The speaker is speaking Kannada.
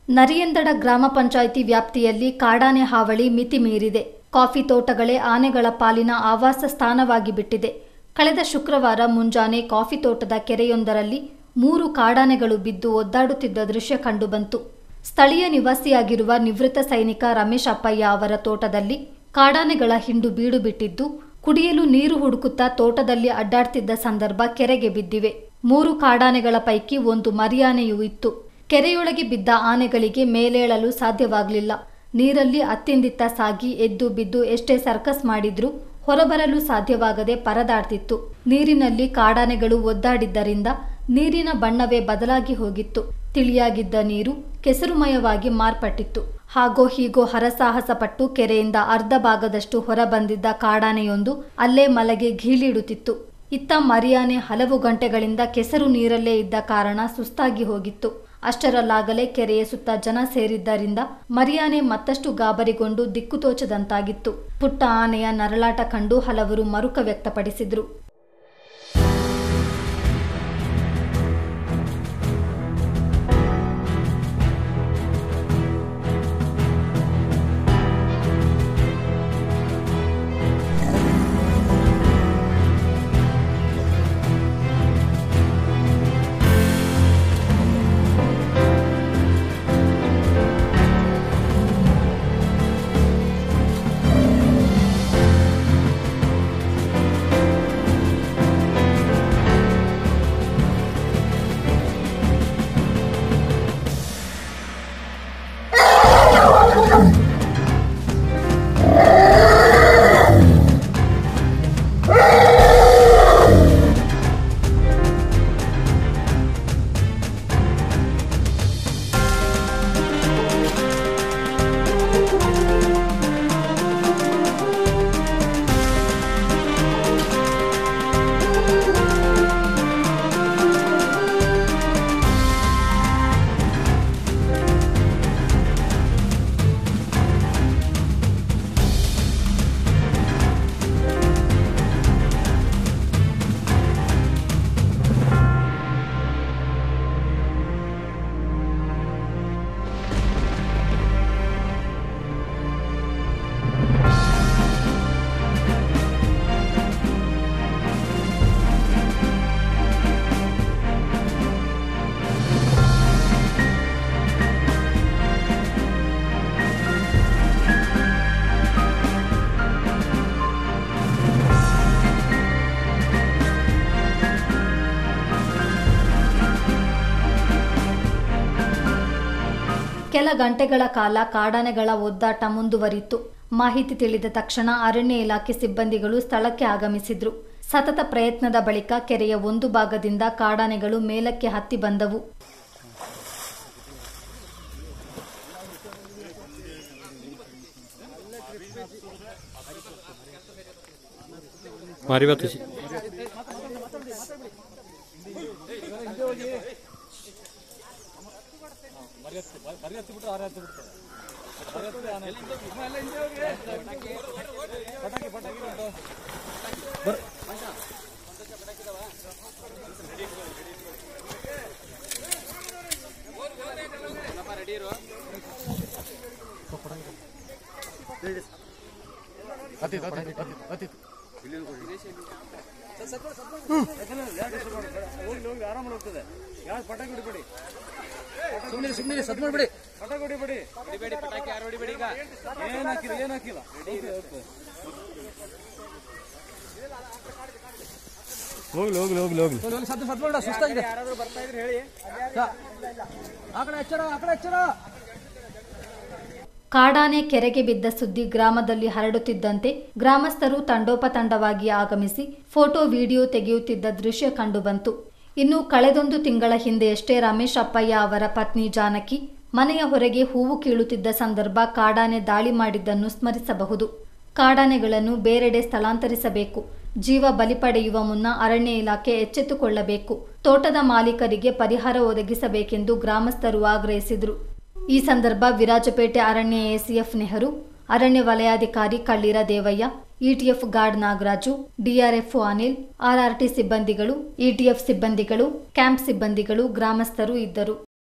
ನರಿಯಂದಡ ಗ್ರಾಮ ಪಂಚಾಯಿತಿ ವ್ಯಾಪ್ತಿಯಲ್ಲಿ ಕಾಡಾನೆ ಹಾವಳಿ ಮಿತಿ ಮೀರಿದೆ ಕಾಫಿ ತೋಟಗಳೇ ಆನೆಗಳ ಪಾಲಿನ ಆವಾಸ ಸ್ಥಾನವಾಗಿ ಬಿಟ್ಟಿದೆ ಕಳೆದ ಶುಕ್ರವಾರ ಮುಂಜಾನೆ ಕಾಫಿ ತೋಟದ ಕೆರೆಯೊಂದರಲ್ಲಿ ಮೂರು ಕಾಡಾನೆಗಳು ಬಿದ್ದು ಒದ್ದಾಡುತ್ತಿದ್ದ ದೃಶ್ಯ ಕಂಡುಬಂತು ಸ್ಥಳೀಯ ನಿವಾಸಿಯಾಗಿರುವ ನಿವೃತ್ತ ಸೈನಿಕ ರಮೇಶ್ ಅಪ್ಪಯ್ಯ ಅವರ ತೋಟದಲ್ಲಿ ಕಾಡಾನೆಗಳ ಹಿಂಡು ಬೀಡು ಬಿಟ್ಟಿದ್ದು ಕುಡಿಯಲು ನೀರು ಹುಡುಕುತ್ತಾ ತೋಟದಲ್ಲಿ ಅಡ್ಡಾಡ್ತಿದ್ದ ಸಂದರ್ಭ ಕೆರೆಗೆ ಬಿದ್ದಿವೆ ಮೂರು ಕಾಡಾನೆಗಳ ಪೈಕಿ ಒಂದು ಮರಿಯಾನೆಯೂ ಇತ್ತು ಕೆರೆಯೊಳಗೆ ಬಿದ್ದ ಆನೆಗಳಿಗೆ ಮೇಲೇಳಲು ಸಾಧ್ಯವಾಗಲಿಲ್ಲ ನೀರಲ್ಲಿ ಅತ್ತಿಂದಿತ್ತ ಸಾಗಿ ಎದ್ದು ಬಿದ್ದು ಎಷ್ಟೇ ಸರ್ಕಸ್ ಮಾಡಿದ್ರೂ ಹೊರಬರಲು ಸಾಧ್ಯವಾಗದೆ ಪರದಾಡ್ತಿತ್ತು ನೀರಿನಲ್ಲಿ ಕಾಡಾನೆಗಳು ಒದ್ದಾಡಿದ್ದರಿಂದ ನೀರಿನ ಬಣ್ಣವೇ ಬದಲಾಗಿ ಹೋಗಿತ್ತು ತಿಳಿಯಾಗಿದ್ದ ನೀರು ಕೆಸರುಮಯವಾಗಿ ಮಾರ್ಪಟ್ಟಿತ್ತು ಹಾಗೋ ಹೀಗೋ ಹರಸಾಹಸ ಪಟ್ಟು ಕೆರೆಯಿಂದ ಅರ್ಧ ಭಾಗದಷ್ಟು ಹೊರಬಂದಿದ್ದ ಕಾಡಾನೆಯೊಂದು ಅಲ್ಲೇ ಮಲಗಿ ಘೀಲಿಡುತ್ತಿತ್ತು ಇತ್ತ ಮರಿಯಾನೆ ಹಲವು ಗಂಟೆಗಳಿಂದ ಕೆಸರು ನೀರಲ್ಲೇ ಇದ್ದ ಕಾರಣ ಸುಸ್ತಾಗಿ ಹೋಗಿತ್ತು ಅಷ್ಟರಲ್ಲಾಗಲೇ ಕೆರೆಯ ಸುತ್ತ ಜನ ಸೇರಿದ್ದರಿಂದ ಮರಿಯಾನೆ ಮತ್ತಷ್ಟು ಗಾಬರಿಗೊಂಡು ದಿಕ್ಕು ತೋಚದಂತಾಗಿತ್ತು ಪುಟ್ಟ ಆನೆಯ ನರಳಾಟ ಕಂಡು ಹಲವರು ಮರುಕ ವ್ಯಕ್ತಪಡಿಸಿದ್ರು ಕೆಲ ಗಂಟೆಗಳ ಕಾಲ ಕಾಡಾನೆಗಳ ಒದ್ದಾಟ ಮುಂದುವರಿಯಿತು ಮಾಹಿತಿ ತಿಳಿದ ತಕ್ಷಣ ಅರಣ್ಯ ಇಲಾಖೆ ಸಿಬ್ಬಂದಿಗಳು ಸ್ಥಳಕ್ಕೆ ಆಗಮಿಸಿದ್ರು ಸತತ ಪ್ರಯತ್ನದ ಬಳಿಕ ಕೆರೆಯ ಒಂದು ಭಾಗದಿಂದ ಕಾಡಾನೆಗಳು ಮೇಲಕ್ಕೆ ಹತ್ತಿ ಬಂದವು मारी बात तशी ಸುಮ್ಮನೆ ಸುಮ್ಮನೆ ಸದ್ ಮಾಡ್ಬಿಡಿ ಪಟಾಕಿ ಹೊಡಿಬೇಡಿ ಹೊಡಿಬೇಡಿ ಪಟಾಕಿ ಯಾರು ಹೊಡಿಬೇಡಿ ಈಗ ಏನ್ ಹಾಕಿಲ್ಲ ಏನ್ ಹಾಕಿಲ್ಲ ಹೋಗ್ಲಿ ಹೋಗ್ಲಿ ಹೋಗ್ಲಿ ಹೋಗ್ಲಿ ಹೋಗ್ಲಿ ಸದ್ ಸದ್ ಮಾಡ ಸುಸ್ತಾಗಿದೆ ಯಾರಾದ್ರೂ ಬರ್ತಾ ಇದ್ರೆ ಹೇಳಿ ಆ ಕಡೆ ಎಚ್ಚರ ಆ ಕಡೆ ಎಚ್ಚರ ಕಾಡಾನೆ ಕೆರೆಗೆ ಬಿದ್ದ ಸುದ್ದಿ ಗ್ರಾಮದಲ್ಲಿ ಹರಡುತ್ತಿದ್ದಂತೆ ಗ್ರಾಮಸ್ಥರು ತಂಡೋಪತಂಡವಾಗಿ ಆಗಮಿಸಿ ಫೋಟೋ ವಿಡಿಯೋ ತೆಗೆಯುತ್ತಿದ್ದ ದೃಶ್ಯ ಕಂಡುಬಂತು ಇನ್ನು ಕಳೆದೊಂದು ತಿಂಗಳ ಹಿಂದೆಯಷ್ಟೇ ರಮೇಶ್ ಅಪ್ಪಯ್ಯ ಅವರ ಪತ್ನಿ ಜಾನಕಿ ಮನೆಯ ಹೊರಗೆ ಹೂವು ಕೀಳುತ್ತಿದ್ದ ಸಂದರ್ಭ ಕಾಡಾನೆ ದಾಳಿ ಮಾಡಿದ್ದನ್ನು ಸ್ಮರಿಸಬಹುದು ಕಾಡಾನೆಗಳನ್ನು ಬೇರೆಡೆ ಸ್ಥಳಾಂತರಿಸಬೇಕು ಜೀವ ಬಲಿ ಪಡೆಯುವ ಮುನ್ನ ಅರಣ್ಯ ಇಲಾಖೆ ಎಚ್ಚೆತ್ತುಕೊಳ್ಳಬೇಕು ತೋಟದ ಮಾಲೀಕರಿಗೆ ಪರಿಹಾರ ಒದಗಿಸಬೇಕೆಂದು ಗ್ರಾಮಸ್ಥರು ಆಗ್ರಹಿಸಿದರು ಈ ಸಂದರ್ಭ ವಿರಾಜಪೇಟೆ ಅರಣ್ಯ ಎಸಿಎಫ್ ನೆಹರು ಅರಣ್ಯ ವಲಯಾಧಿಕಾರಿ Kalleera Devaiah ETF guard Nagaraju DRF Anil RRT ಸಿಬ್ಬಂದಿಗಳು ಇಟಿಎಫ್ ಸಿಬ್ಬಂದಿಗಳು ಕ್ಯಾಂಪ್ ಸಿಬ್ಬಂದಿಗಳು ಗ್ರಾಮಸ್ಥರು ಇದ್ದರು